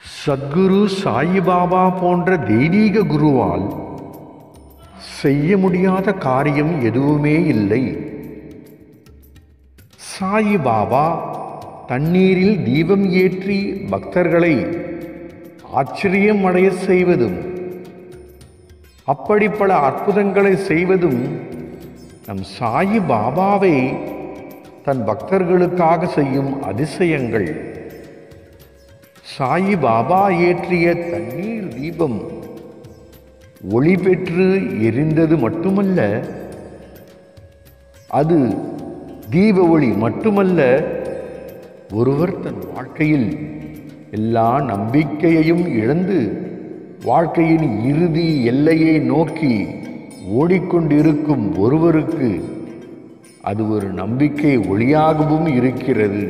சத்குரு சாயிபாபா போன்ற தெய்வீக குருவால் செய்ய முடியாத காரியம் எதுவுமே இல்லை சாயிபாபா தண்ணீரில் தீபம் ஏற்றி பக்தர்களை ஆச்சரியம் அடைய செய்வதும் அப்படி பல அற்புதங்களை செய்வதும் நம் சாயி பாபாவை தன் பக்தர்களுக்காக செய்யும் அதிசயங்கள் சாயி பாபா ஏற்றிய தண்ணீர் தீபம் ஒளி பெற்று எரிந்தது மட்டுமல்ல அது தீப ஒளி மட்டுமல்ல ஒருவர் தன் வாழ்க்கையில் எல்லா நம்பிக்கையையும் இழந்து வாழ்க்கையின் இறுதி எல்லையை நோக்கி ஓடிக்கொண்டிருக்கும் ஒருவருக்கு அது ஒரு நம்பிக்கை ஒளியாகவும் இருக்கிறது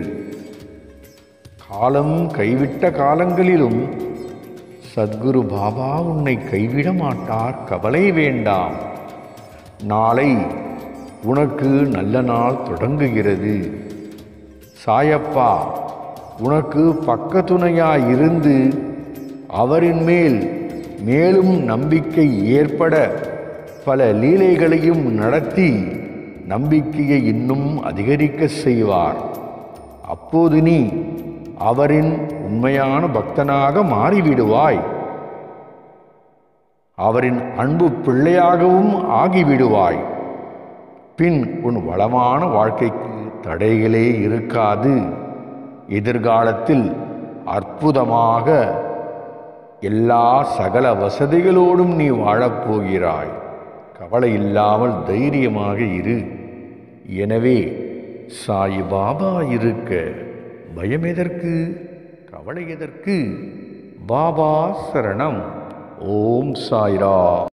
காலம் கைவிட்ட காலங்களிலும் சத்குரு பாபா உன்னை கைவிட மாட்டார் கவலை வேண்டாம் நாளை உனக்கு நல்ல நாள் தொடங்குகிறது சாயப்பா உனக்கு பக்கத்துணையாய் இருந்து அவரின் மேல் மேலும் நம்பிக்கை ஏற்பட பல லீலைகளையும் நடத்தி நம்பிக்கையை இன்னும் அதிகரிக்க செய்வார் அப்போது நீ அவரின் உண்மையான பக்தனாக மாறிவிடுவாய் அவரின் அன்பு பிள்ளையாகவும் ஆகிவிடுவாய் பின் உன் வளமான வாழ்க்கைக்கு தடைகளே இருக்காது எதிர்காலத்தில் அற்புதமாக எல்லா சகல வசதிகளோடும் நீ வாழப்போகிறாய் கவலை இல்லாமல் தைரியமாக இரு எனவே சாய் பாபா இருக்க பயம் எதற்கு கவலை எதற்கு பாபா சரணம் ஓம் சாய்ரா